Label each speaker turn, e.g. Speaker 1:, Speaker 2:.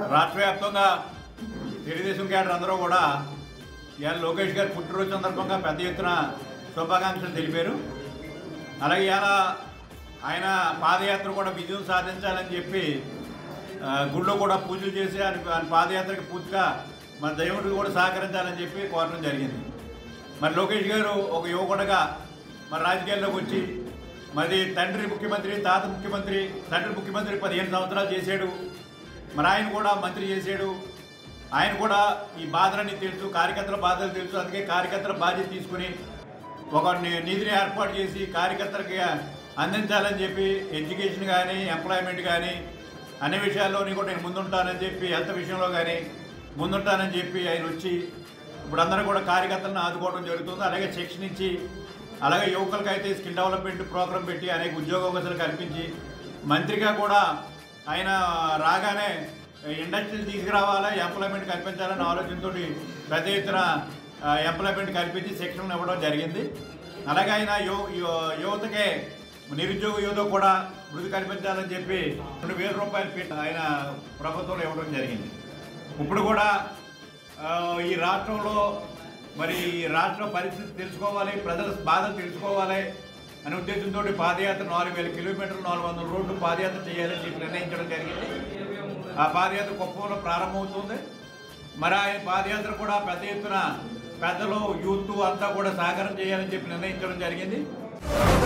Speaker 1: రాష్ట్ర వ్యాప్తంగా తెలుగుదేశం క్యాడర్ అందరూ కూడా ఇవాళ లోకేష్ గారి పుట్టినరోజు సందర్భంగా పెద్ద ఎత్తున శుభాకాంక్షలు తెలిపారు అలాగే ఇవాళ ఆయన పాదయాత్ర కూడా విజయం సాధించాలని చెప్పి ఆ, గుళ్ళో కూడా పూజలు చేసి ఆయన ఆయన పాదయాత్రకి పూర్తిగా మన దేవుడికి కూడా సహకరించాలని చెప్పి కోరడం జరిగింది మరి లోకేష్ గారు ఒక యువకుడుగా మరి రాజకీయాల్లోకి వచ్చి మరి తండ్రి ముఖ్యమంత్రి తాత ముఖ్యమంత్రి తండ్రి ముఖ్యమంత్రి పదిహేను సంవత్సరాలు చేశాడు మరి ఆయన కూడా మంత్రి చేశాడు ఆయన కూడా ఈ బాధలన్నీ తెలుసు కార్యకర్తల బాధలు తెలుసు అందుకే కార్యకర్తల బాధ్యత తీసుకుని ఒక ని- నిధిని ఏర్పాటు చేసి కార్యకర్తలకి అందించాలని చెప్పి ఎడ్యుకేషన్ కానీ ఎంప్లాయ్మెంట్ కానీ అన్ని విషయాల్లోని కూడా నేను ముందుంటానని చెప్పి హెల్త్ విషయంలో కానీ ముందుంటానని చెప్పి ఆయన వచ్చి ఇప్పుడు అందరూ కూడా కార్యకర్తలను ఆదుకోవడం జరుగుతుంది అలాగే శిక్షణ ఇచ్చి అలాగే యువకులకి అయితే స్కిల్ డెవలప్మెంట్ ప్రోగ్రాం పెట్టి అనేక ఉద్యోగ అవకాశాలు కల్పించి మంత్రిగా కూడా ఆయన రాగానే ఇండస్ట్రీలు తీసుకురావాలా ఎంప్లాయ్మెంట్ కల్పించాలనే ఆలోచనతో పెద్ద ఎత్తున ఆ, ఎంప్లాయ్మెంట్ కల్పించి శిక్షణ ఇవ్వడం జరిగింది అలాగే ఆయన యువ యువ- యువతకే నిరుద్యోగ యువత కూడా మృతి కల్పించాలని చెప్పి రెండు వేల రూపాయలు పెట్టి ఆయన ప్రభుత్వంలో ఇవ్వడం జరిగింది ఇప్పుడు కూడా ఆ, ఈ రాష్ట్రంలో మరి ఈ రాష్ట్ర పరిస్థితి తెలుసుకోవాలి ప్రజల బాధ తెలుసుకోవాలి అనే ఉద్దేశంతో పాదయాత్ర నాలుగు వేల కిలోమీటర్లు నాలుగు వందల రోడ్లు పాదయాత్ర చేయాలని చెప్పి నిర్ణయించడం జరిగింది ఆ పాదయాత్ర కుప్పంలో ప్రారంభమవుతుంది మరి ఆయన పాదయాత్ర కూడా పెద్ద ఎత్తున పెద్దలు యూత్ అంతా కూడా సహకారం చేయాలని చెప్పి నిర్ణయించడం జరిగింది